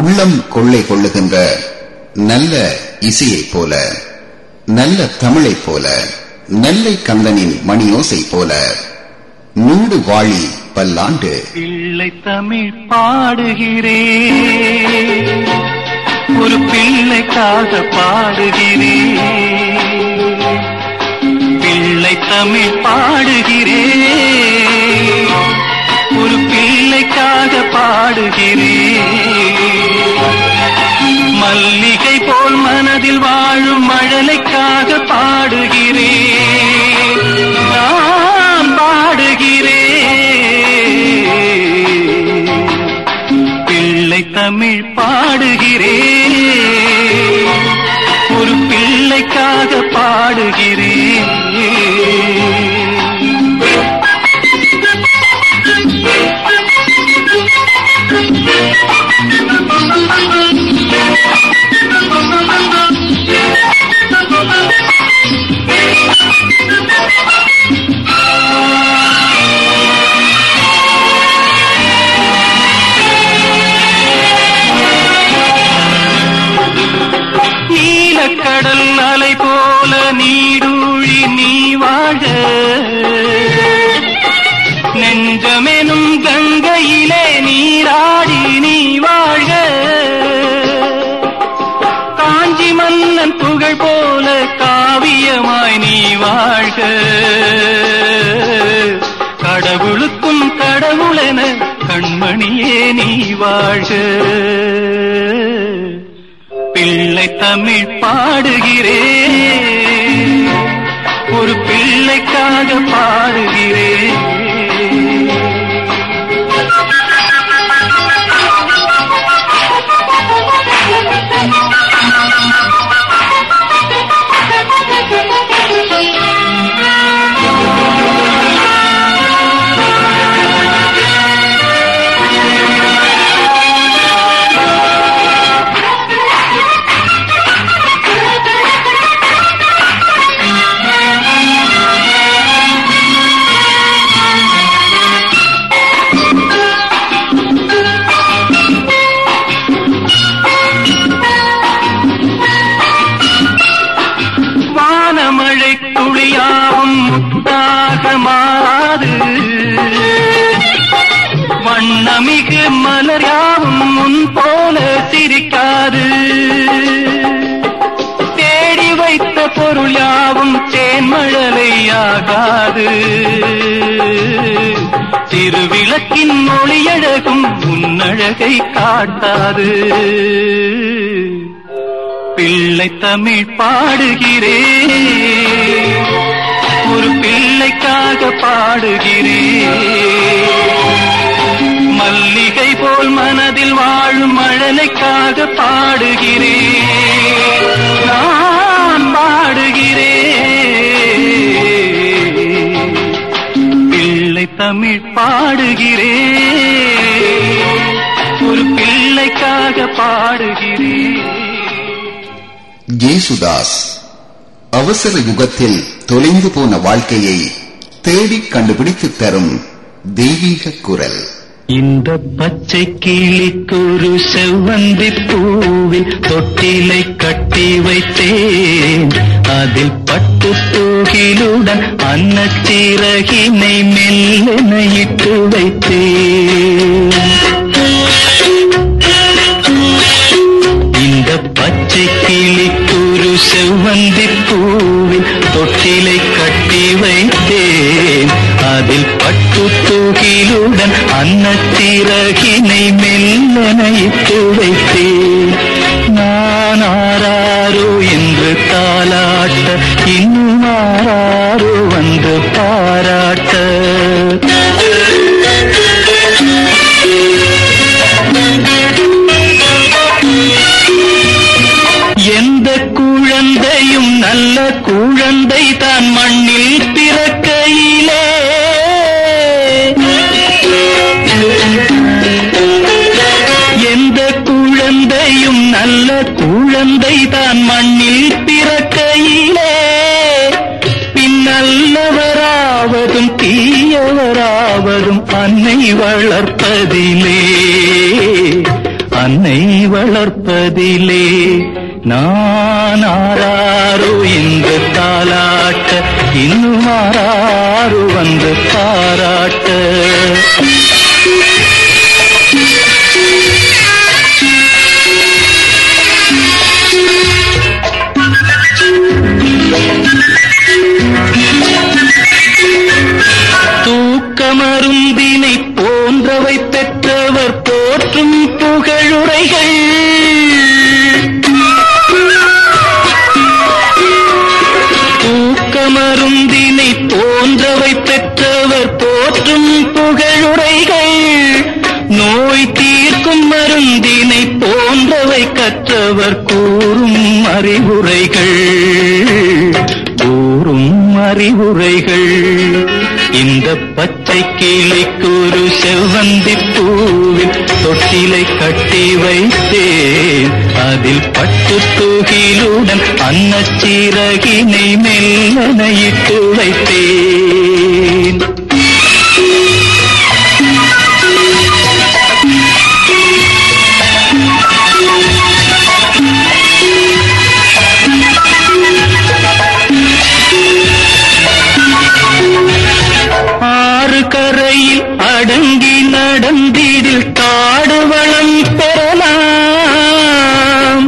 உள்ளம் கொள்ளை கொள்ளுகின்ற நல்ல இசையைப் போல நல்ல தமிழைப் போல நெல்லை கந்தனின் மணியோசை போல நூடு வாழி பல்லாண்டு பிள்ளை தமிழ் பாடுகிறேன் ஒரு பிள்ளைக்காக பாடுகிறேன் பிள்ளை தமிழ் பாடுகிறேன் ஒரு பிள்ளைக்காக பாடுகிறேன் மல்லிகை போல் மனதில் வாழும் மழலைக்காக பாடுகிறேன் நான் பாடுகிறேன் பிள்ளை தமிழ் பாடுகிறேன் ஒரு பிள்ளைக்காக பாடுகிறேன் நீலக்கடல் அலை போல நீடூழி நீ வாழ நெஞ்சமெனும் கங்கையிலே நீராடி நீ வாழ்க காஞ்சி மன்னன் புகழ் போல காவியமாய் நீ வாழ்க கடவுளுக்கும் கடவுளென கண்மணியே நீ வாழ்க பிள்ளை தமிழ் பாடுகிறேன் ஒரு பிள்ளைக்காக பாடுகிறேன் வானமழை துளியாவும் முத்தாக மாறாது வண்ணமிகு மலர் யாவும் முன் போல சிரிக்காது தேடி வைத்த பொருள் யாவும் தேன்மழலையாகாது திருவிளக்கின் மொழியழகும் உன்னழகை காட்டாது பிள்ளை தமிழ் பாடுகிறேன் ஒரு பிள்ளைக்காக பாடுகிறேன் மல்லிகை போல் மனதில் வாழும் மழலைக்காக பாடுகிறேன் நான் பாடுகிறேன் பிள்ளை தமிழ் பாடுகிறேன் ஒரு பிள்ளைக்காக பாடுகிறேன் ஜேசுதாஸ் அவசர யுகத்தில் தொலைந்து போன வாழ்க்கையை தேடிக் கண்டுபிடித்துத் தரும் தெய்வீக குரல் இந்த பச்சை கிளிக்கொரு செவ்வந்தி பூவில் தொட்டிலை கட்டி வைத்தேன் அதில் பட்டு தூகிலுடன் அன்னச்சிறகினை மெல்லென இட்டு வைத்தேன் இந்த பச்சை கிளிக்கொரு செவ்வந்தி பூவில் தொட்டிலை கட்டி வைத்தேன் அதில் பட்டு தூகிலுடன் அன்னத்திறகினை மெல்லென இட்டு வைத்தேன் நான் ஆராரோ என்று தாலாட்ட இன்னும் ஆராரோ வந்து பாராட்ட எந்த குழந்தையும் நல்ல குழந்தை தான் மண்ணில் பிறக்கையிலே எந்த குழந்தையும் நல்ல குழந்தை தான் மண்ணில் பிறக்கையிலே பின்னல்லவராவதும் தீயவராவதும் அன்னை வளர்ப்பதிலே அன்னை என்னை வளர்ப்பதிலே நான் ஆராரோ என்று தாலாட்ட இன்னும் ஆராரோ வந்து பாராட்ட தூக்கமருந்தினை போன்றவை பெற்றவர் போற்றும் புகழுரைகள் தூக்கமருந்தினை போன்றவை பெற்றவர் போற்றும் புகழுரைகள் நோய் தீர்க்கும் மருந்தினை போன்றவை கற்றவர் கூறும் அறிவுரைகள் கூறும் அறிவுரைகள் இந்த பச்சை கிளிக்கு ஒரு செவ்வந்தி பூவில் தொட்டிலை கட்டி வைத்தேன் அதில் பட்டு தூகிலுடன் அன்னச்சீரகினை மெல்லனையிட்டு வைத்தேன் ஆறு கரையில் அடங்கி நடந்திடில் காடு வளம் பெறலாம்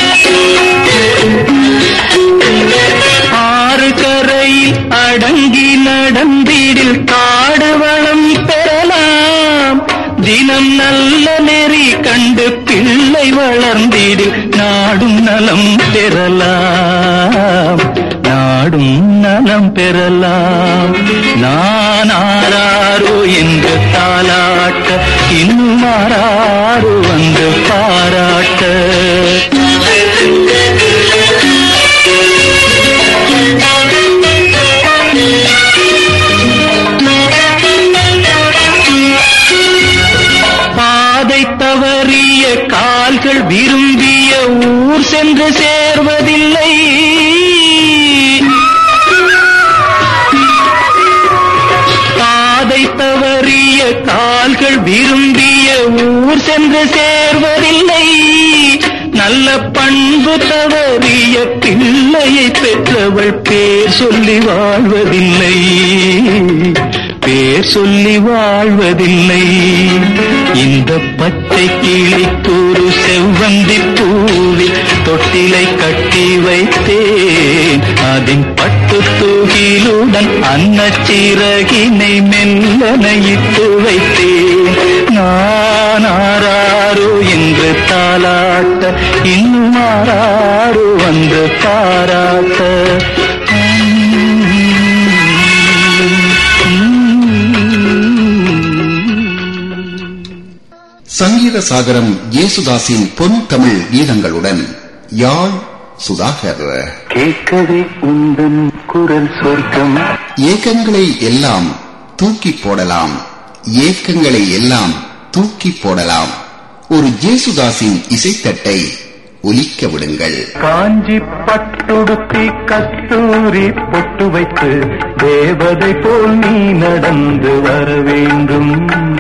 ஆறு கரையில் அடங்கி நடந்திடில் காடு வளம் பெறலாம் தினம் நல்ல நெறி கண்டு பிள்ளை வளர்ந்திடில் நாடும் நலம் பெறலாம் நாடும் நலம் பெறலாம் நான் ஆராரோ என்று தாலாட்ட இன்னும் ஆராரோ வந்து பாராட்ட பாதை தவறிய கால்கள் விரும்பிய ஊர் சென்று சேர்வதில்லை பாதை தவறிய கால்கள் விரும்பிய ஊர் சென்று சேர்வதில்லை நல்ல பண்பு தவறிய பிள்ளையை பெற்றவள் பேர் சொல்லி வாழ்வதில்லை பேர் சொல்லி வாழ்வதில்லை இந்த பச்சை கிளிக்கு ஒரு செவ்வந்தி பூவில் தொட்டிலை கட்டி வைத்தேன் அதன் பட்டு தூகிலுடன் அன்னச்சீரகினை மெல்லனையிட்டு வைத்தேன் நான் ஆராரோ என்று தாலாட்ட இன்னும் ஆராரோ வந்து பாராட்ட சங்கீத சாகரம் இயேசுதாஸின் பொன் தமிழ் கீதங்களுடன் யாழ் சுதாகர் கேட்கவே உந்தன் குரல் சொர்க்கம் ஏக்கங்களை எல்லாம் தூக்கி போடலாம் ஏக்கங்களை எல்லாம் தூக்கி போடலாம் ஒரு ஜேசுதாஸின் இசைத்தட்டை ஒலிக்க விடுங்கள் காஞ்சி பட்டுடுத்தி கஸ்தூரி பொட்டு வைத்து தேவதை போல் நீ நடந்து வர வேண்டும்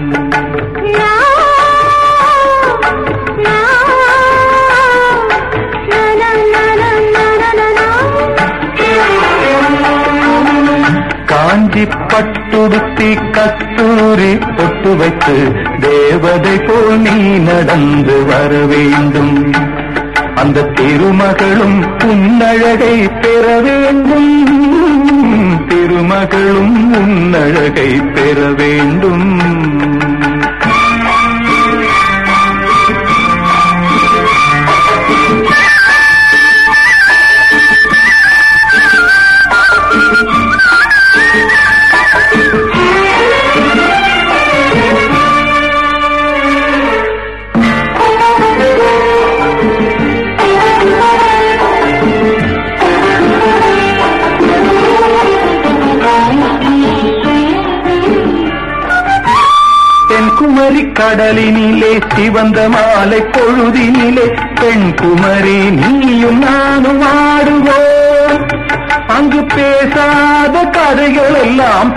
காஞ்சி பட்டுடுத்தி கஸ்தூரி பொட்டு வைத்து தேவதை போல் நீ நடந்து வர வேண்டும் அந்த திருமகளும் உன்னழகை பெற வேண்டும் திருமகளும் உன்னழகை பெற வேண்டும் தென்குமரி கடலினிலே சிவந்த மாலை பொழுதினிலே பெண்குமரி நீயும் நானும் ஆடுவோம் அங்கு பேசாத கதைகள் எல்லாம்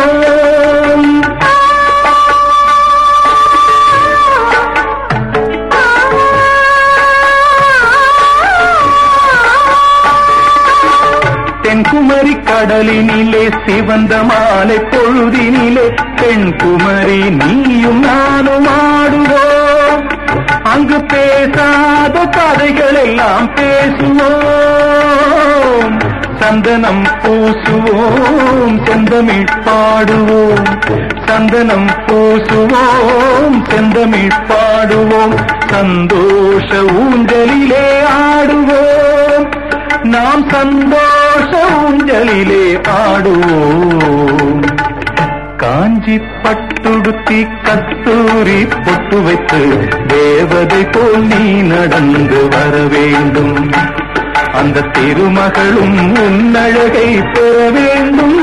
பேசுவோம் கடலினிலே சிவந்த மாலை பொழுதினிலே பெண் குமரி நீயும் நானும் ஆடுவோம் அங்கு பேசாத கதைகள் எல்லாம் பேசுவோம் சந்தனம் பூசுவோம் செந்தமிழ் பாடுவோம் சந்தனம் பூசுவோம் செந்தமிழ் பாடுவோம் சந்தோஷ ஊஞ்சலிலே ஆடுவோம் நாம் சந்தோஷ ஊஞ்சலிலே ஆடுவோம் காஞ்சி பட்டுடுத்தி கத்தூரி பொட்டு வைத்து தேவதை போல் நீ நடந்து வர வேண்டும் அந்த திருமகளும் உன்னழகை பெற வேண்டும்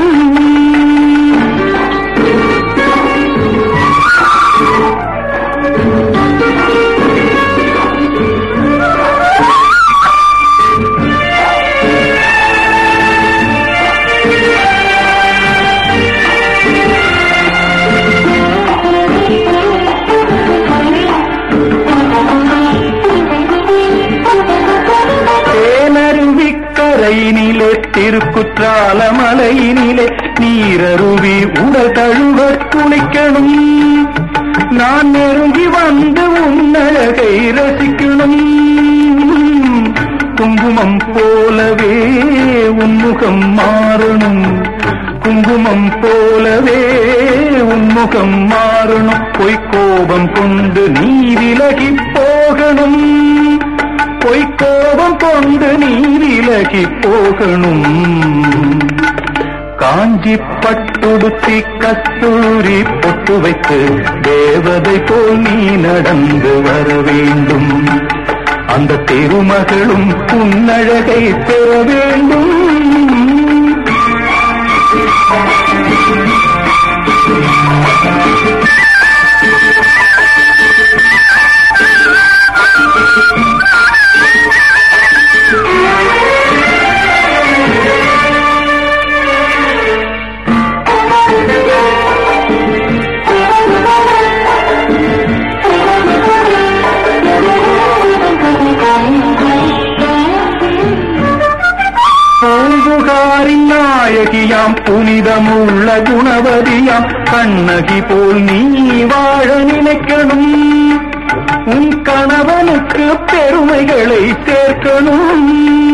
தேனருவிக்கரையினிலே திருக்குற்றால மலையினிலே நீரருவி உடல் தழுவ குளிக்கணும் நான் நெருங்கி வந்து உன்னழகை ரசிக்கணும் குங்குமம் போலவே உன்முகம் மாறணும் குங்குமம் போலவே உன்முகம் மாறணும் பொய்க்கோபம் கொண்டு நீ விலகி போகணும் பொய்க்கோபம் கொண்டு நீ விலகி போகணும் காஞ்சி பட்டுடுத்தி கஸ்தூரி பொட்டு வைத்து தேவதை போல் நீ நடந்து வர வேண்டும் அந்த திருமகளும் புன்னழகை பெற வேண்டும் பூம்புகாரின் நாயகியாம் புனிதமுள்ள குணவதியாம் கண்ணகி போல் நீ வாழ நினைக்கணும் உன் கணவனுக்கு பெருமைகளை சேர்க்கணும்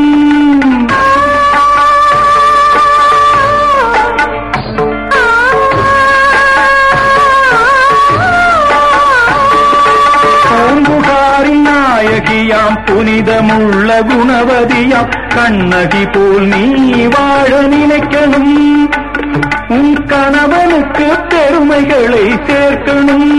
பூம்புகாரின் நாயகியாம் புனிதமுள்ள குணவதியாம் கண்ணகி போல் நீ வாழ நினைக்கணும் உன் கணவனுக்கு பெருமைகளை சேர்க்கணும்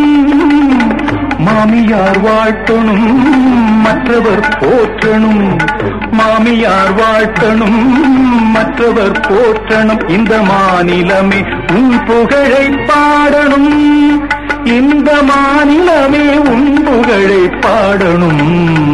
மாமியார் வாழ்த்தணும் மற்றவர் போற்றணும் மாமியார் வாழ்த்தணும் மற்றவர் போற்றணும் இந்த மாநிலமே உன் புகழை பாடணும் இந்த மாநிலமே உன் புகழை பாடணும்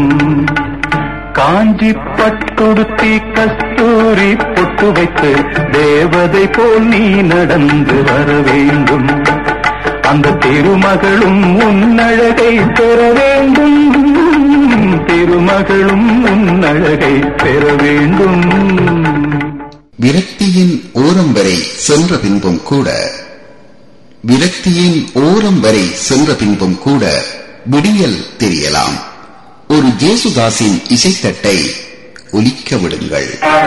காஞ்சி பட்டுடுத்தி கஸ்தூரி பொட்டு வைத்து தேவதை போல் நீ நடந்து வர வேண்டும் அந்த திருமகளும் உன்னழகை பெற வேண்டும் திருமகளும் உன்னழகை பெற வேண்டும் விரக்தியின் ஓரம் வரை சென்ற பின்பும் கூட விரக்தியின் ஓரம் வரை சென்ற பின்பும் கூட விடியல் தெரியலாம் ஒரு ஜேசுதாஸின் இசைத்தட்டை ஒலிக்க விடுங்கள்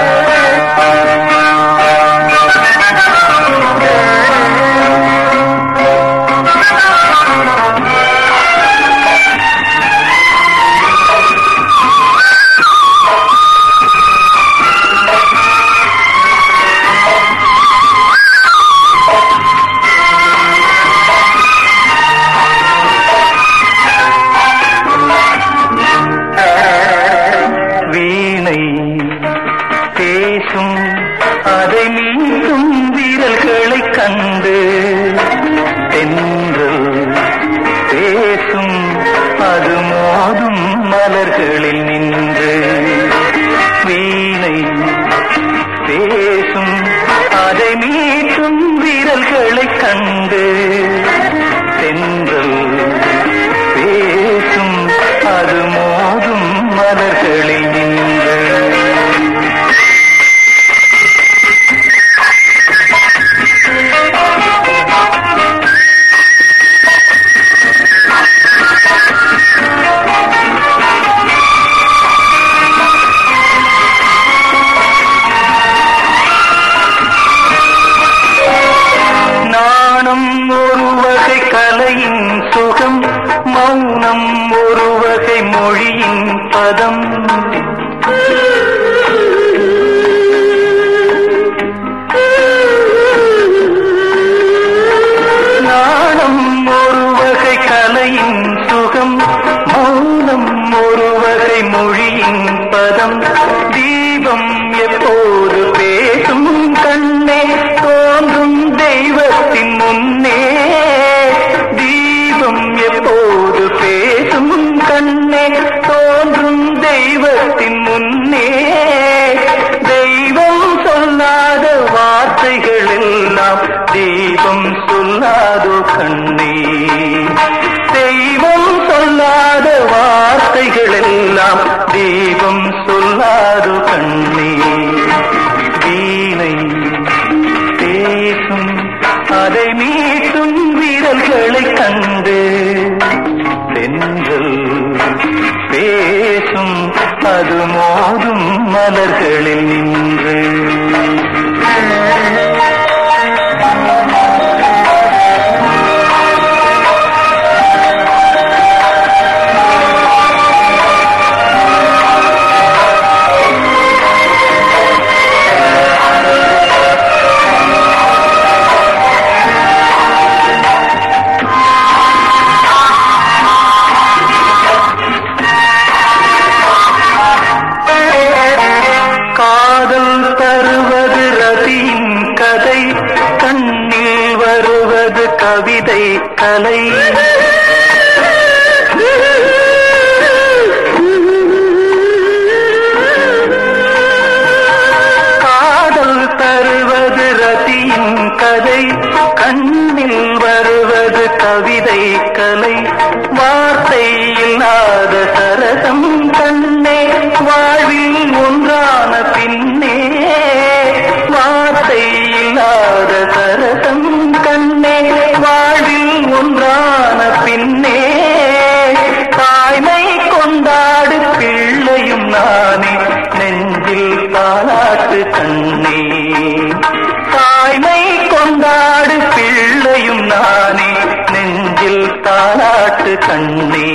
வீணை பேசும் அதை மீண்டும் வீரல்களை கண்டு தென்றல் பேசும் அது மோதும் மலர்களில் நின்று வீணை பேசும் அதை மீட்டும் வீரல்களை கண்டு தென்றல் பேசும் அது மோதும் மலர்களில் நின்று மொழியின் பதம் நாணம் ஒரு வகை கலையின் சுகம் மௌனம் ஒரு வகை மொழியின் பதம் தீபம் எப்போது பேசும் கண்ணே தோன்றும் தெய்வத்தின் முன்னே தீபம் எப்போது பேசும் கண்ணே தோன்றும் தெய்வத்தின் முன்னே தெய்வம் சொல்லாத வார்த்தைகள் எல்லாம் தெய்வம் சொல்லாதோ கண்ணே தெய்வம் சொல்லாத வார்த்தைகள் எல்லாம் தெய்வம் சொல்லாதோ கண்ணே வீணை பேசும் அதை மீட்டும் வீரர்களை கண்டு தென்றல் பேசும் அது மோதும் மலர்களில் நின்று காதல் தருவது ரதியின் கதை கண்ணில் வருவது கவிதை கலை காதல் தருவது ரதியின் கதை கண்ணில் வருவது கவிதை கலை வார்த்தை இல்லாத சரசம் கண்ணே வாழ்வில் ஒன்றான பின்னே வார்த்தை இல்லாத சரசம் கண்ணே வாழ்வில் ஒன்றான பின்னே தாய்மை கொண்டாடு பிள்ளையும் நானே நெஞ்சில் தாளாட்டு கண்ணே தாய்மை கொண்டாடு பிள்ளையும் நானே நெஞ்சில் தாளாட்டு கண்ணே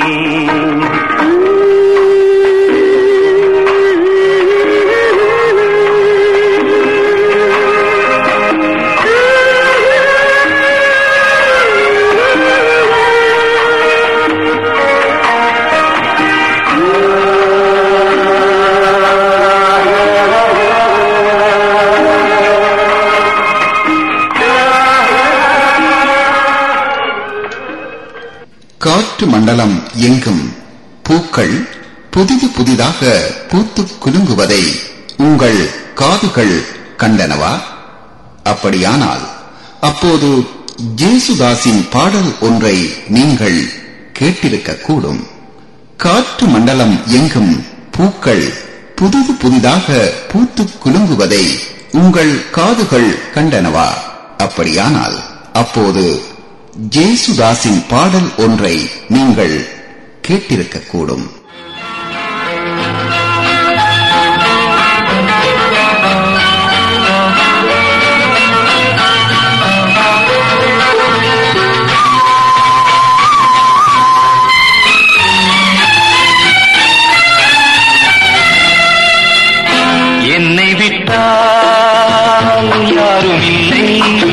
காற்று மண்டலம் எங்கும் பூக்கள் புதிது புதிதாக பூத்துக் குலுங்குவதை உங்கள் காதுகள் கண்டனவா அப்படியானால் அப்போது ஜேசுதாஸின் பாடல் ஒன்றை நீங்கள் கேட்டிருக்க கூடும் காற்று மண்டலம் எங்கும் பூக்கள் புதிது புதிதாக பூத்துக் குலுங்குவதை உங்கள் காதுகள் கண்டனவா அப்படியானால் அப்போது ஜேசுதாஸின் பாடல் ஒன்றை நீங்கள் கேட்டிருக்க கூடும் என்னை விட்டால் யாரும் இல்லை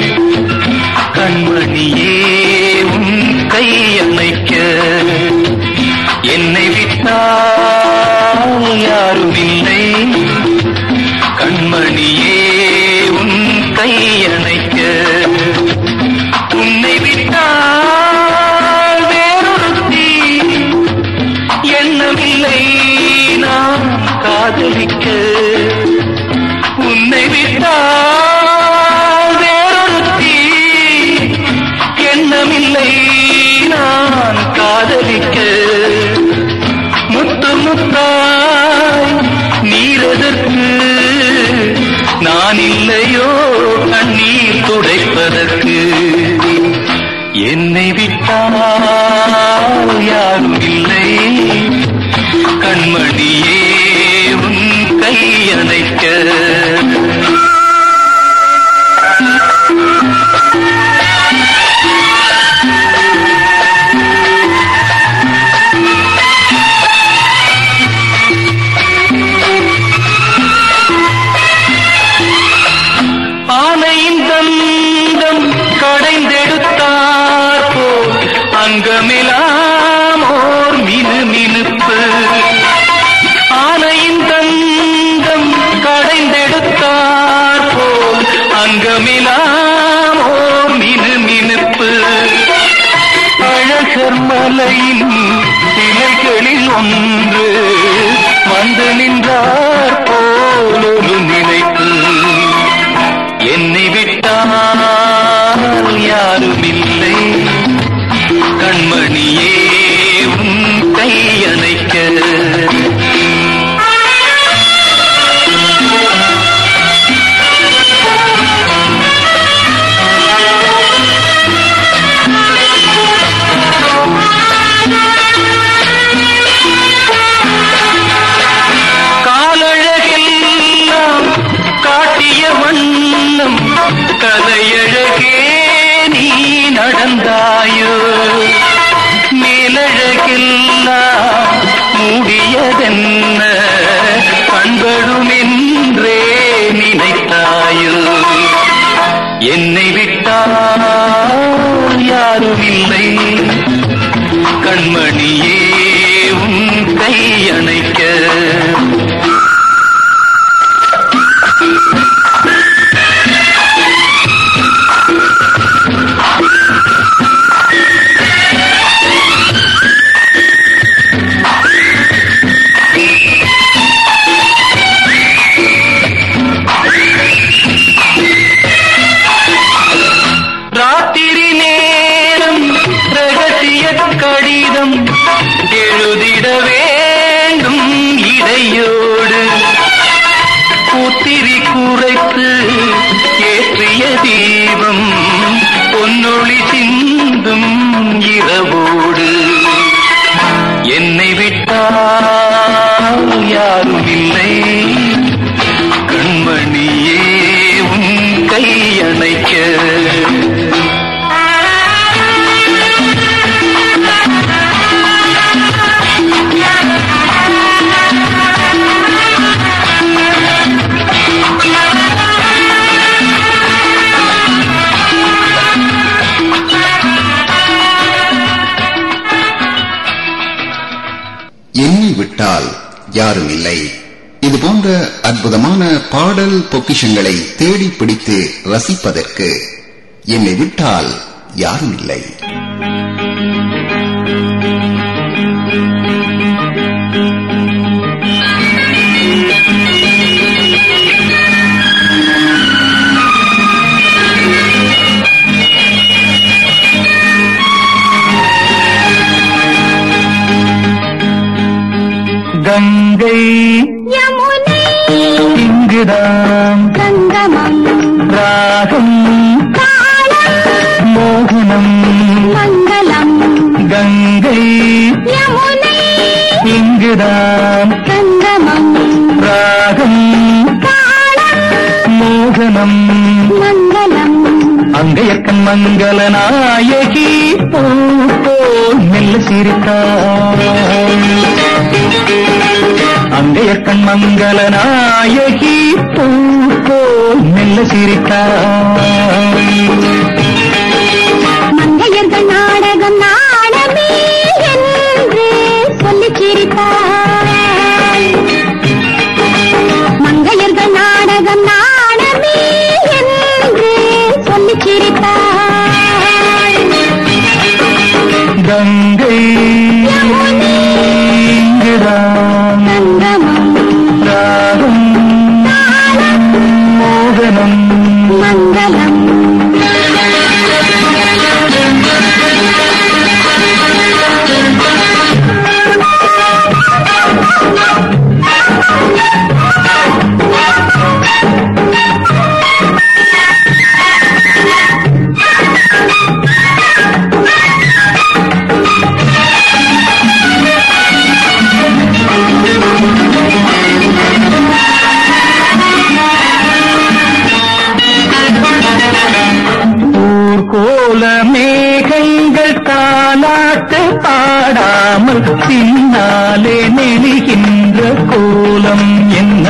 கண்மணியே உன் கை அணைக்க என்னை விட்டால் யாரும் இல்லை கண்மணியே உன் கை அணைக்க உன்னை விட்டால் வேறொருத்தி எண்ணமில்லை நான் காதலிக்க உன்னை விட்டால் வேறொருத்தி எண்ணமில்லை நான் காதலிக்க முத்து முத்தாய் நீரதற்கு நான் இல்லையோ கண்ணீர் துடைப்பதற்கு என்னை விட்டால் யாரும் இல்லை கண்மணியே உன் கை அணைக்க ஒன்று வந்து நின்றார் போலொரு நினைப்பு என்னை விட்டால் யாரும் இல்லை கண்மணியே உன் கையணைக்க காலழகெல்லாம் காட்டிய வண்ணம் கதையழகே நீ நடந்தாயோ மேலழகெல்லாம் மூடியதென்ன கண்படுமென்றே நினைத்தாயோ என்னை விட்டால் யாரும் இல்லை கண்மணியே உன் கையணைக்க ராத்திரி நேரம் ரகசிய கடிதம் எழுதிட வேண்டும் இடையோடு கூத்திரி குறைத்து ஏற்றிய தீபம் பொன்னொளி சிந்தும் இரவோடு என்னை விட்டால் யாரும் இல்லை கண்மணியே உன் கையணைக்க என்னை விட்டால் யாரும் இல்லை இது போன்ற அற்புதமான பாடல் பொக்கிஷங்களை தேடி பிடித்து ரசிப்பதற்கு என்னை விட்டால் யாரும் இல்லை கங்கை யமுனை இங்குதான் சங்கமம் ராகம் காலம் மோகனம் மங்களம் கங்கை யமுனை இங்குதான் சங்கமம் ராகம் காலம் மோகனம் மங்களம் அங்கையக்கன் மங்கள நாயகி பூ போல் மெல்ல சிரித்தாள் அங்கையக்கன் மங்கள நாயகி பூ போல் மெல்ல சிரித்தாள் மங்கையர்கள் நாடகம் நாடமே என்று சொல்லிச் சிரித்தாய் மங்கையர்கள் நாடகம் நாடமே என்று சொல்லிச் சிரித்தாய் கங்கை இங்குதான் சங்கமம் ராகம் மோகனம் மங்களம் ஊர்கோல மேகங்கள் தாலாட்டு பாடாமல் பின்னாலே நெளிகின்ற கோலம் என்ன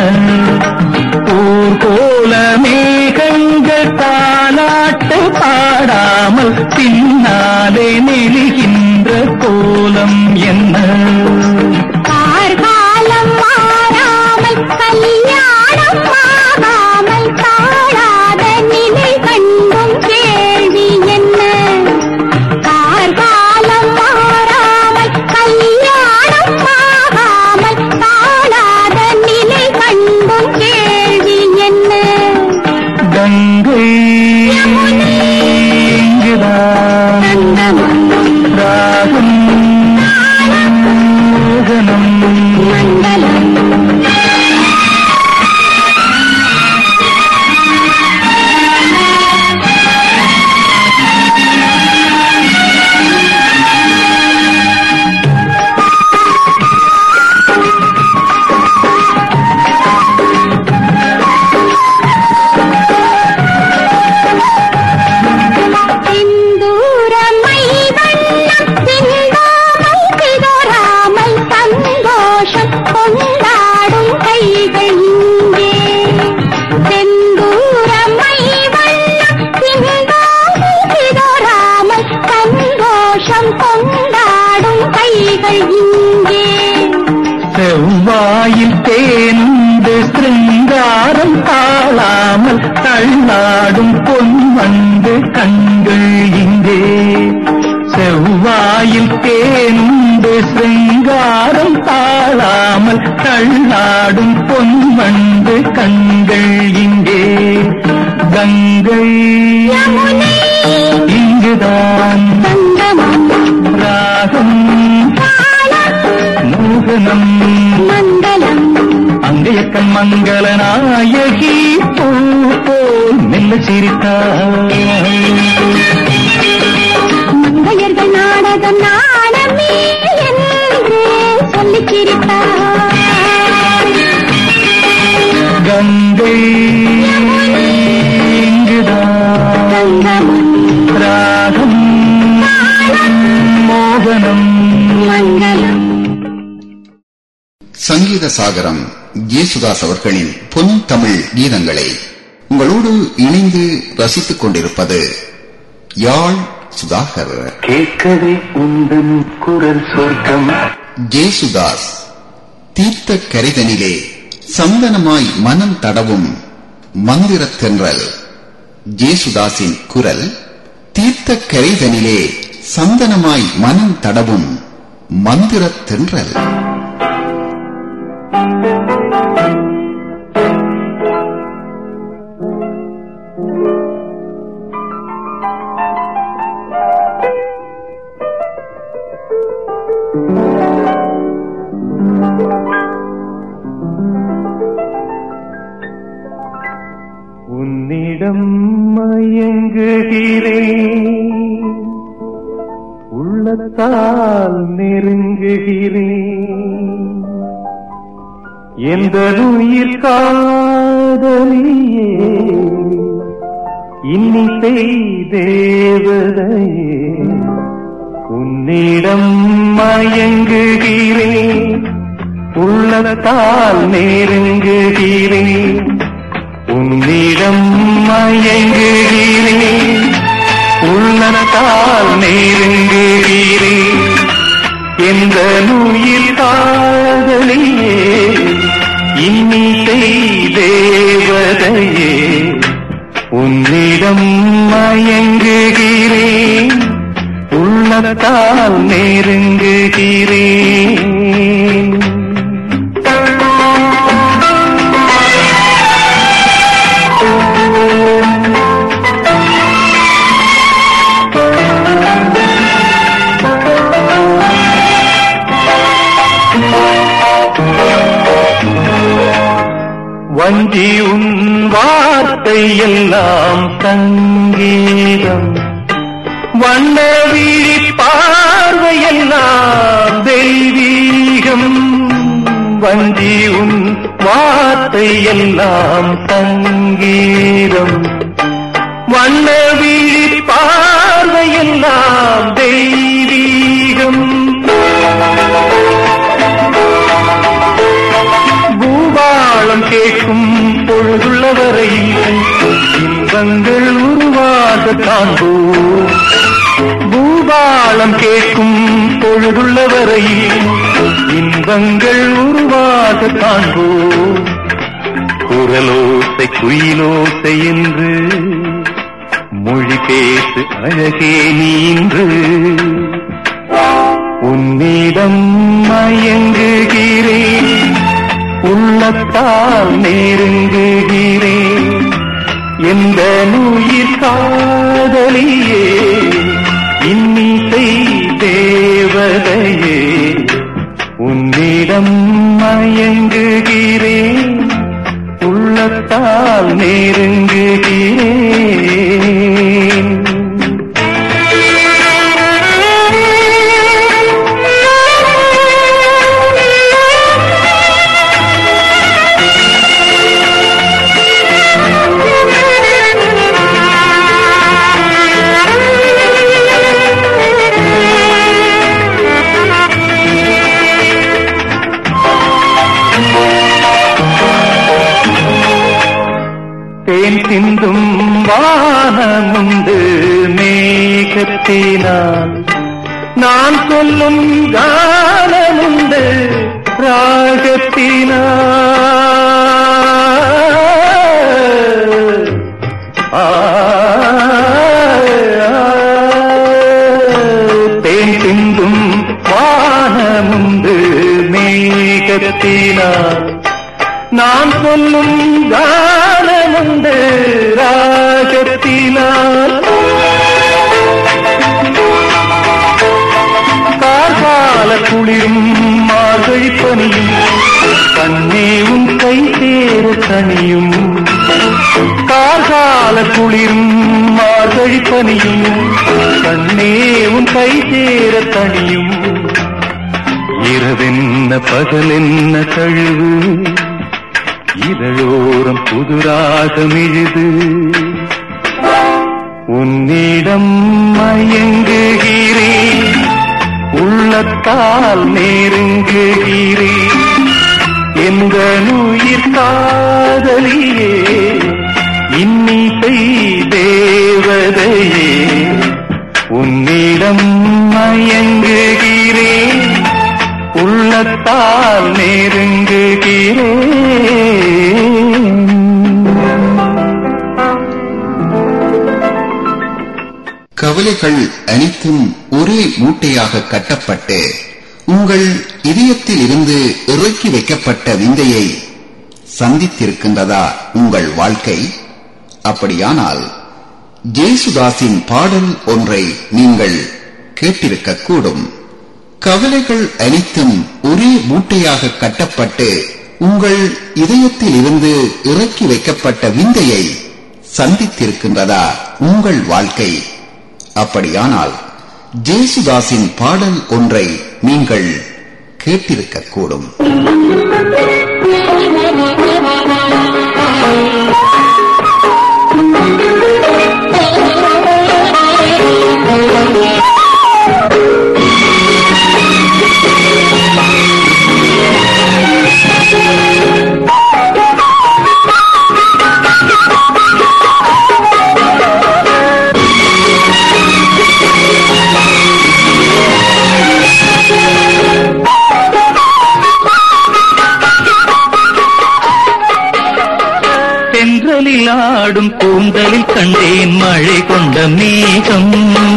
ஊர்கோல மேகங்கள் தாலாட்டு பாடாமல் பின்னாலே நெளிகின்ற கோலம் என்ன கார்காலம் மாறாமல் கல்யாணம் ஆகாமல் தாழாத நிலை கண்டும் கேள்வி என்ன கார்காலம் மாறாமல் கல்யாணம் தள்ளாடும் பொன் வந்து கண்கள் இங்கே செவ்வாயில் தேனுண்டு சிங்காரம் தாழாமல் தள்ளாடும் பொன் வந்து கண்கள் இங்கே கங்கை யமுனை இங்குதான் சங்கமம் ராகம் மோகனம் மங்களம் அங்கையக்கன் மங்கள நாயகி பூ போல் மெல்ல சிரித்தார் மங்கையர்கள் நாடகம் நாடமே என்று சொல்லிச் சிரித்தார் கங்கை இங்குதான் சங்கமம் ராகம் மோகனம் மங்களம் சங்கீத சாகரம் ஜேசுதாஸ் அவர்களின் பொன் தமிழ் கீதங்களை உங்களோடு இணைந்து ரசித்துக் கொண்டிருப்பது யாழ் சுதாகர் கேட்கவே உந்தன் குரல் சொர்க்கம் ஜேசுதாஸ் தீர்த்த கரிதனிலே சந்தனமாய் மனம் தடவும் மந்திரத் தென்றல் ஜேசுதாஸின் குரல் தீர்த்த கரிதனிலே சந்தனமாய் மனம் தடவும் மந்திரத் தென்றல் உன்னிடம் மயங்குகிறேன் உள்ளத்தால் நெருங்குகிறேன் எந்த உயிர் காதலியே இன்னிசை தேவதையே உன்னிடம் மயங்குகிறேன் உள்ளத்தால் நெருங்குகிறேன் உன்னிடம் மயங்குகிறேன் உள்ளத்தால் நெருங்குகிறேன் எந்த நுயிர் காதலியே இன்னிசை தேவதையே உன்னிடம் மயங்குகிறேன் உள்ளத்தால் நெருங்குகிறேன் வஞ்சி உன் வார்த்தை எல்லாம் சங்கீதம் வண்ண விழி பார்வையெல்லாம் தெய்வீகம் வஞ்சி உன் வார்த்தை எல்லாம் சங்கீதம் வண்ண விழி பார்வையெல்லாம் தெய்வீகம் பூபாளம் கேட்கும் பொழுதுள்ள வரையில் இன்பங்கள் உருவாக காண்போம் பூபாளம் கேட்கும் பொழுதுள்ள வரையில் இன்பங்கள் உருவாக காண்போம் குரலோசை குயிலோசை என்று மொழி பேசு அழகே நீன்று உன்னிடம் மயங்குகிறேன் உள்ளத்தால் நெருங்குகிறேன் எந்த நுயிர் காதலியே இன்னிசை தேவதையே உன்னிடம் மயங்குகிறேன் உள்ளத்தால் நெருங்குகிறேன் தேன் சிந்தும் வானமுண்டு மேகத்தினால் நான் சொல்லும் கானமுண்டு ராகத்தினால் மேகத்தினால் நான் சொல்லும் கானமுண்டு ராகத்தினால் கார்கால குளிரும் மார்கழி பனியும் கண்ணே உன் கை சேர தனியும் கார்கால குளிரும் மார்கழி பனியும் கண்ணே உன் கை சேர தனியும் இரவென்ன பகலென்ன தழுவு இதழோரம் புதுராகம் எழுது உன்னிடம் மயங்குகிறேன் உள்ளத்தால் நெருங்குகிறேன் எந்த உயிர் காதலியே இன்னிசை தேவதையே உன்னிடம் மயங்குகிறேன் உள்ளத்தால் நெருங்குகிறேன் கவலைகள் அனைத்தும் ஒரே மூட்டையாக கட்டப்பட்டு உங்கள் இதயத்தில் இருந்து இறக்கி வைக்கப்பட்ட விந்தையை சந்தித்திருக்கின்றதா உங்கள் வாழ்க்கை அப்படியானால் ஜேசுதாஸின் பாடல் ஒன்றை நீங்கள் கேட்டிருக்கக்கூடும் கவலைகள் அனைத்தும் ஒரே மூட்டையாக கட்டப்பட்டு உங்கள் இதயத்தில் இருந்து இறக்கி வைக்கப்பட்ட விந்தையை சந்தித்திருக்கின்றதா உங்கள் வாழ்க்கை அப்படியானால் ஜேசுதாஸின் பாடல் ஒன்றை நீங்கள் கேட்டிருக்கக்கூடும் தென்றலில் ஆடும் கூந்தலில் கண்டேன் மழை கொண்ட மேகம்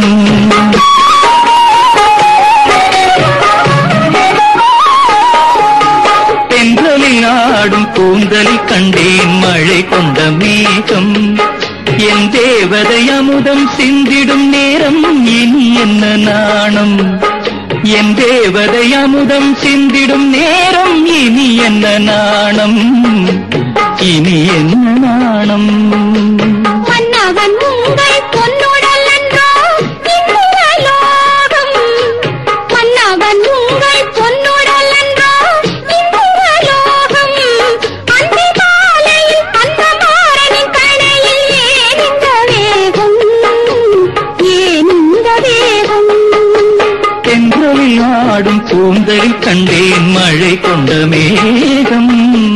தென்றலில் ஆடும் கூந்தலில் கண்டேன் மழை கொண்ட மேகம் என் தேவதை அமுதம் சிந்திடும் நேரம் இனி என்ன நாணம் என் தேவதை அமுதம் சிந்திடும் நேரம் இனி என்ன நாணம் இனி என்ன நாணம் மன்னவன் உங்கள் பொன்னுடல் என்றோ இந்திரலோகம் மன்னவன் உங்கள் பொன்னுடல் என்றோ இந்திரலோகம் அந்தி மாலையில் அந்த மாறனின் கணையில் ஏன் இந்த வேகம் ஏன் இந்த வேகம் தென்றலில் ஆடும் கூந்தலில் கண்டேன் மழை கொண்ட மேகம்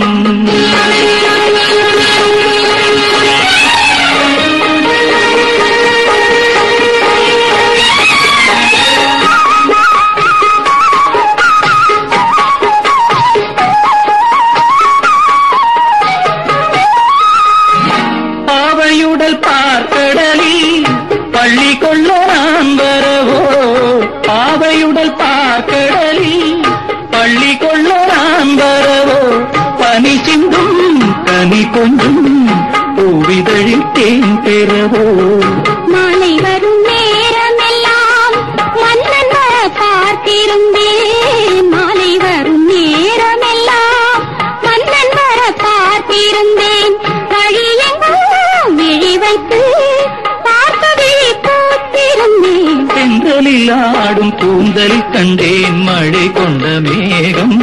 ஆவையுடல் பார்க்கடலில் பள்ளி கொள்ள நான் வரவோ ஆவையுடல் பார்க்கடலில் பள்ளி கொள்ள நான் வரவோ பனி சிந்தும் கனி கொஞ்சும் பூவிதழில் தேன் பெறவோ மாலை வரும் நேரமெல்லாம் மன்னன் வர பார்த்திருந்தேன் மாலை வரும் நேரமெல்லாம் மன்னன் வர பார்த்திருந்தேன் வழியெங்கும் விழி வைத்து பார்த்ததை பூத்திருந்தேன் தென்றலில் ஆடும் கூந்தலில் கண்டேன் மழை கொண்ட மேகம்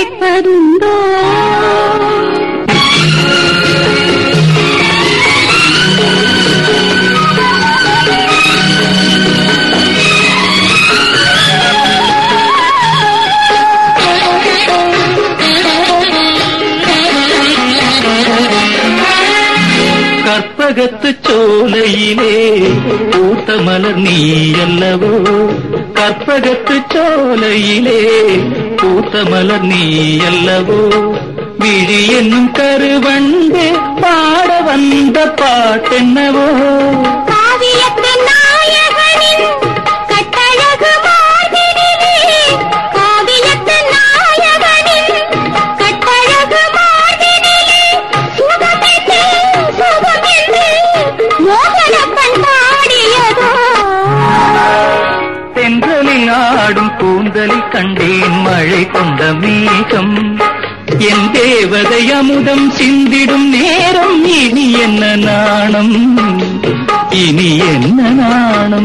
கேட்பதுண்டோ கற்பகத்து சோலையிலே பூத்த மலர் நீ அல்லவோ கற்பகத்து சோலையிலே பூத்த மலர் நீ அல்லவோ விழி என்னும் கருவண்டு பாட வந்த பாட்டென்னவோ காவியத்து நாயகனின் கட்டழகு மார்பினிலே காவியத்து நாயகனின் கட்டழகு மார்பினிலே சுகமென்று சுகமென்று மோகனப்பன் பாடியதோ தென்றலில் ஆடும் கூந்தலில் கண்டேன் மழை கொண்ட மேகம் என் தேவதை அமுதம் சிந்திடும் நேரம் இனி என்ன நாணம் இனி என்ன நாணம்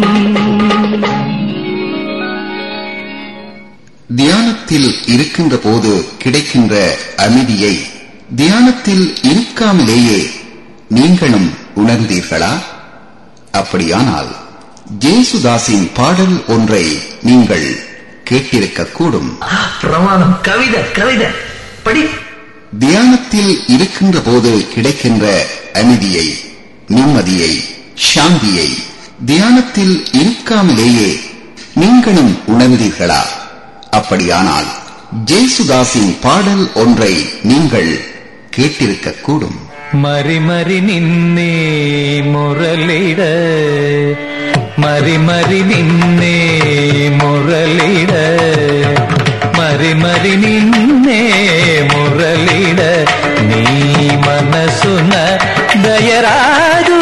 தியானத்தில் இருக்கின்ற போது கிடைக்கின்ற அமைதியை தியானத்தில் இருக்காமலேயே நீங்களும் உணர்ந்தீர்களா அப்படியானால் ஜேசுதாஸின் பாடல் ஒன்றை நீங்கள் கேட்டிருக்கக்கூடும் பிரமாதம் கவிதை கவிதை படி தியானத்தில் இருக்கின்ற போது கிடைக்கின்ற அமைதியை நிம்மதியை சாந்தியை தியானத்தில் இருக்காமலேயே நீங்களும் உணர்ந்தீர்களா அப்படியானால் ஜேசுதாஸின் பாடல் ஒன்றை நீங்கள் கேட்டிருக்கக்கூடும் ಮರಿ ಮರಿ ನಿನ್ನೆ ಮುರಳಿಡ ಮರಿ ಮರಿ ನಿನ್ನೆ ಮುರಳಿಡ ಮರಿ ಮರಿ ನಿನ್ನೆ ಮುರಳಿಡ ನೀ ಮನಸ್ಸುನ ದಯರಾದು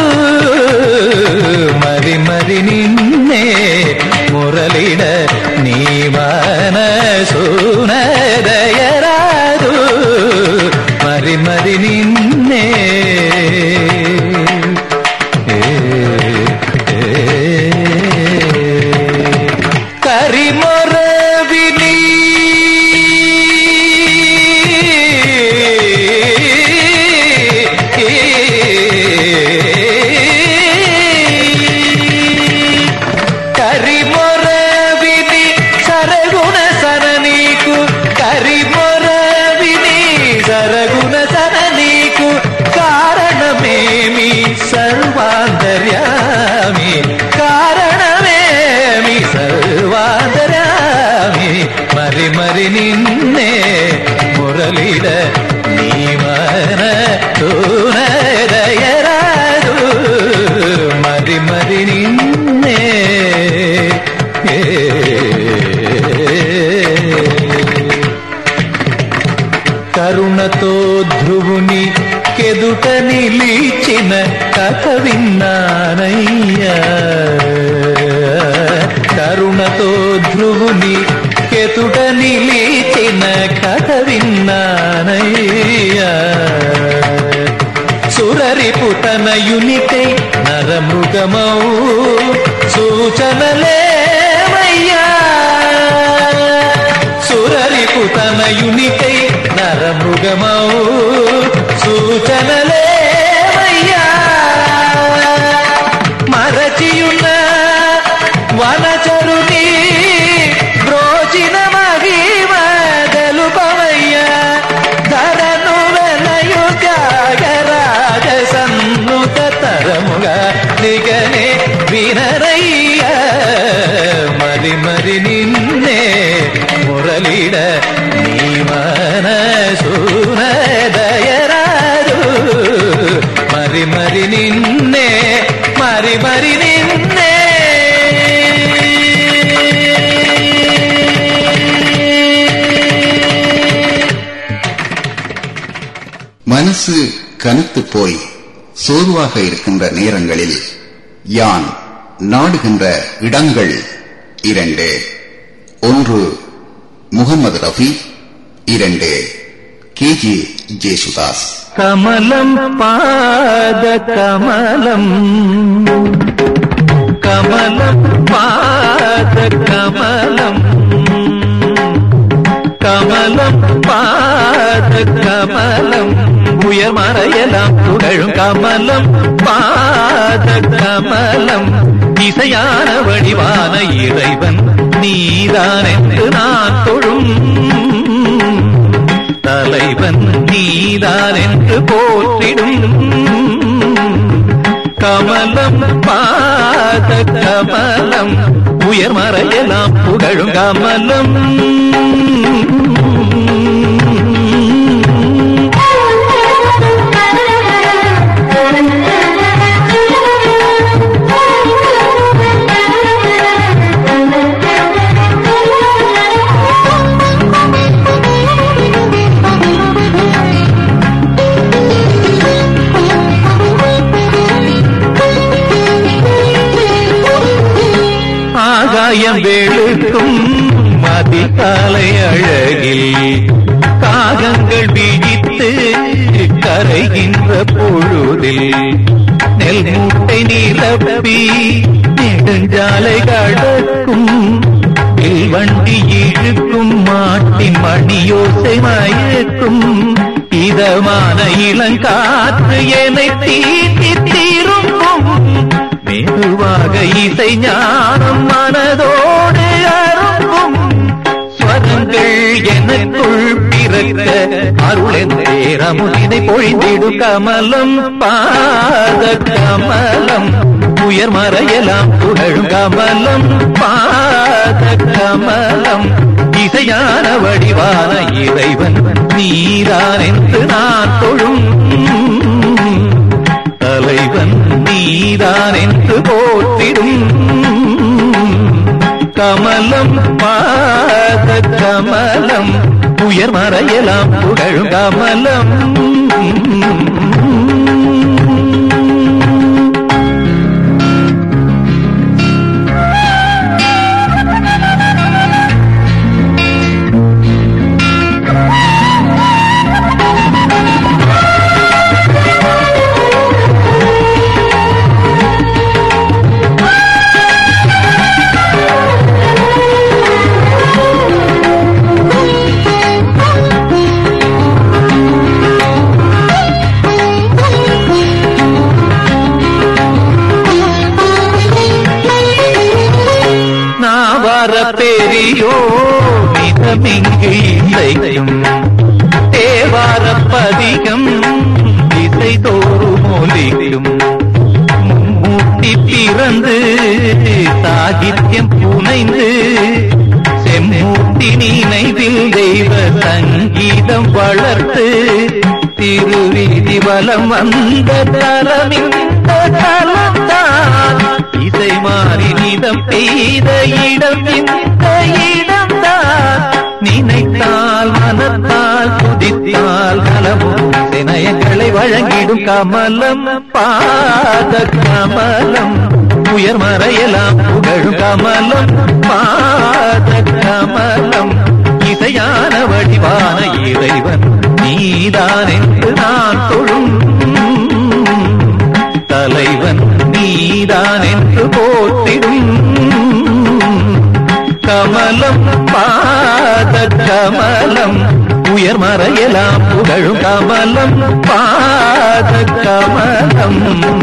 ಮರಿ ಮರಿ ನಿನ್ನೆ ಮುರಳಿಡ ನೀ ಮನಸ್ಸುನ ದಯರಾದು ಮರಿ ಮರಿ ನಿನ್ನೆ ಏ, ಏ, ಕರಿಮೊರವಿನಿ కరిమొరవిని సరగుణ సరనీకు కరిమొరవిని సరగుణ సరనీకు కారణమేమి సర్వాంతర్యామి కారణమేమి సర్వాంతర్యామి మరి మరి నిన్నే మురళిడ నీ మన దయరాదు మరి మరి నిన్నే ఏ కరుణతో ధ్రువుని కెదుట నిలిచిన కథ విన్నానయ్యా కరుణతో ధ్రువుని కెతుట నిలిచిన కథ విన్నానయ్యా సురరిపు తనయునికై నరమృగమౌ సూచనలేమయ్యా సురరిపు తనయునికై నరమృగమౌ సూచనలేమయ్యా మరచియున్న వనచరుని బ్రోచిన మహిమదలు పవయ్యా ధరను వెలయు త్యాగరాజ సన్నుత తరముగా నిగనే వినరయ్య మరి మరి నిన్నే మురళిడ నీ మనసున దయరాదు మరి మరి నిన్నే మరి మరి నిన్నే மனசு கனுத்து போய் சோர்வாக இருக்கின்ற நேரங்களில் யான் நாடுகின்ற இடங்கள் இரண்டு ஒன்று முகமது ரஃபி இரண்டு கேஜி ஜேசுதாஸ் కమలం పాద కమలం కమలం పాద కమలం కమలం పాద உயர்மறையெல்லாம் புகழும் கமலம் பாத கமலம் இசையான வடிவான இறைவன் நீதான் என்று நான் தொழும் தலைவன் நீதான் என்று போற்றிடும் கமலம் பாத கமலம் உயர்மறையெல்லாம் புகழும் கமலம் ஆகாயம் வெளுக்கும் மதிக்காலை அழகில் காகங்கள் விழித்து கரைகின்ற பொழுதில் நெல் மூட்டை நிரப்பி நெடுஞ்சாலை கடக்கும் வண்டி இழுக்கும் மாட்டின் மணியோசை மயக்கும் இதமான இளங்காற்று என்னை தீட்டி தீரும்பும் மெதுவாக இசை ஞானம் மனதோடு அரும்பும் ஸ்வரங்கள் எனக்குள் பிறக்க அருளெந்தேரமுதினை பொழிந்திடு கமலம் பாத கமலம் உயர் மறையலாம் புகழும் கமலம் பாத கமலம் இசையான வடிவான இறைவன் நீதான் என்று நான் தொழும் தலைவன் நீதான் என்று போற்றிடும் கமலம் பாத கமலம் உயர் மறையலாம் புகழும் கமலம் நாவர பெரியோ மிதமிங்கு இசையும் தேவார பதிகம் திசை தோறும் ஒலிக்கும் மும்மூர்த்தி பிறந்து சாகித்யம் புனைந்து செம்மூர்த்தி நினைவில் தெய்வ சங்கீதம் வளர்த்து திருவீதி வலம் வந்த தலமிந்த தலம்தான் இசை மாறி நிதம் பெய்த இடம் இந்த இடம்தான் நினைத்தால் மனத்தால் துதித்தால் கலமும் சினயங்களை வழங்கிடும் கமலம் பாத கமலம் உயர் மறையலாம் புகழும் கமலம் பாத கமலம் இசையான வடிவான இறைவன் நீதான் என்று நான் தொழும் தலைவன் நீதான் என்று போற்றிடும் கமலம் பாத கமலம் உயர் மறையலாம் புகழும் கமலம் பாத கமலம்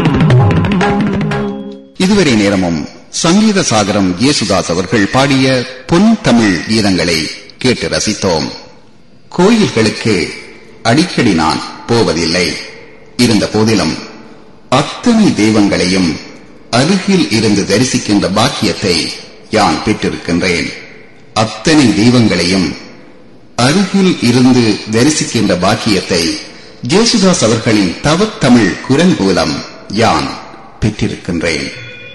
இதுவரை நேரமும் சங்கீத சாகரம் இயேசுதாஸ் அவர்கள் பாடிய பொன் தமிழ் கீதங்களை கேட்டு ரசித்தோம் கோயில்களுக்கு அடிக்கடி நான் போவதில்லை இருந்த போதிலும் அத்தனை தெய்வங்களையும் அருகில் இருந்து தரிசிக்கின்ற பாக்கியத்தை யான் பெற்றிருக்கின்றேன் அத்தனை தெய்வங்களையும் அருகில் இருந்து தரிசிக்கின்ற பாக்கியத்தை ஜேசுதாஸ் அவர்களின் தவத்தமிழ் குரல் மூலம் யான் பெற்றிருக்கின்றேன்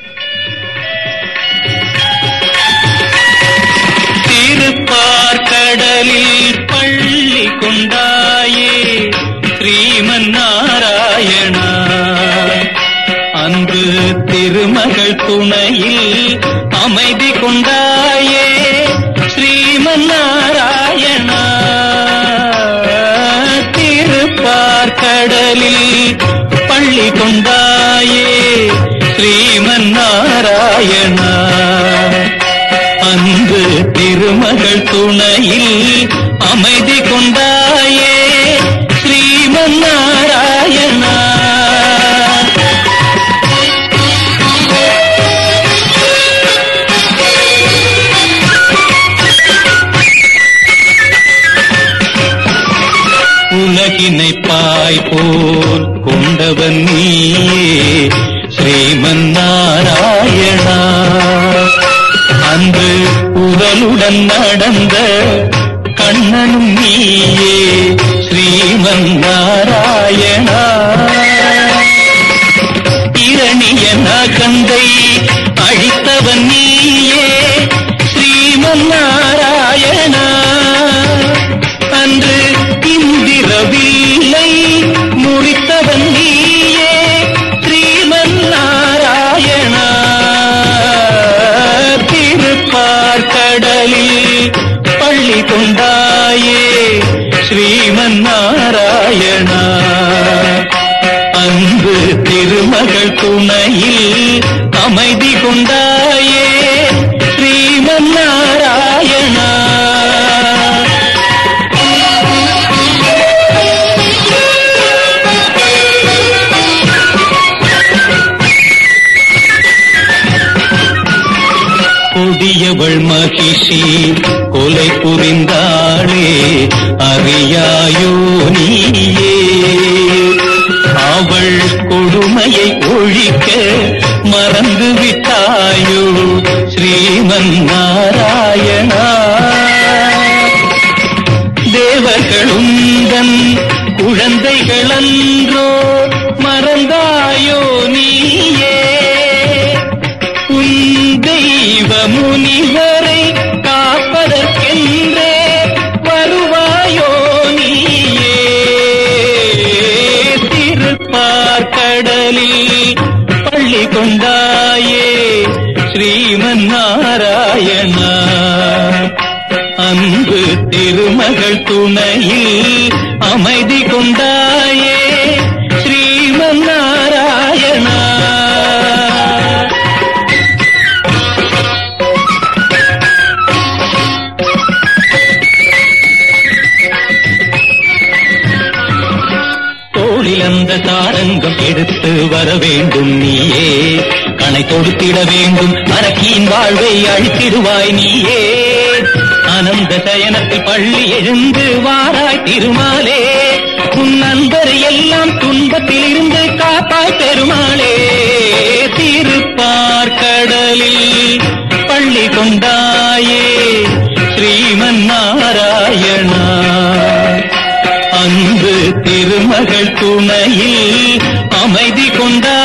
திருப்பார்கடலில் பள்ளி கொண்டாயே ஸ்ரீமன் நாராயணா அன்று திருமகள் துணையில் அமைதி கொண்டாயே ஸ்ரீமன் நாராயணா திருப்பார்கடலில் பள்ளி கொண்டாயே ஸ்ரீமன் நாராயணா அன்பு திருமகள் துணையில் அமைதி கொண்டாயே ஸ்ரீமன் நாராயணா உலகினை பாய் போல் கொண்டவன் நீயே ஸ்ரீமன் நாராயணா அன்று உடலுடன் நடந்த கண்ணனும் நீயே ஸ்ரீமன் நாராயணா இரணிய நகந்தை அழித்தவன் நீயே ஸ்ரீமன் நாராயணா அன்று இந்திரவில்லை முறித்தவன் நீயே ஸ்ரீமன் நாராயணா திருப்பார்கடலில் பள்ளி கொண்டாயே ஸ்ரீமன் நாராயணா அன்பு திருமகள் துணையில் அமைதி கொண்டாயே ஸ்ரீமன் நாராயணா கொடியவள் மகிஷி கொலை புரிந்தாளே அறியாயோ நீயே அவள் கொடுமையை ஒழிக்க மறந்து விட்டாயோ ஸ்ரீமன் நாராயணா தேவர்களுந்தன் குழந்தைகளன்றோ மறந்தாயோ நீயே உன் தெய்வ முனிவரை காப்பதற்கென்றே வருவாயோ நீயே திருப்பார்கடலில் பள்ளி கொண்டாயே ஸ்ரீமன் நாராயணா அன்பு திருமகள் துணையில் அமைதி கொண்டாயே ஸ்ரீமன் நாராயணா தோளில் அந்த தாரங்கம் எடுத்து வர வேண்டும் நீயே கணை கொடுத்திட வேண்டும் அரக்கியின் வாழ்வை அழித்திடுவாய் நீயே ஆனந்த சயனத்தில் பள்ளி எழுந்து வாராய் திருமாலே உன் நண்பர் எல்லாம் துன்பத்தில் இருந்து காப்பாய் பெருமாளே திருப்பார்கடலில் பள்ளி கொண்டாயே ஸ்ரீமன் நாராயணா அன்பு திருமகள் துணையில் அமைதி கொண்ட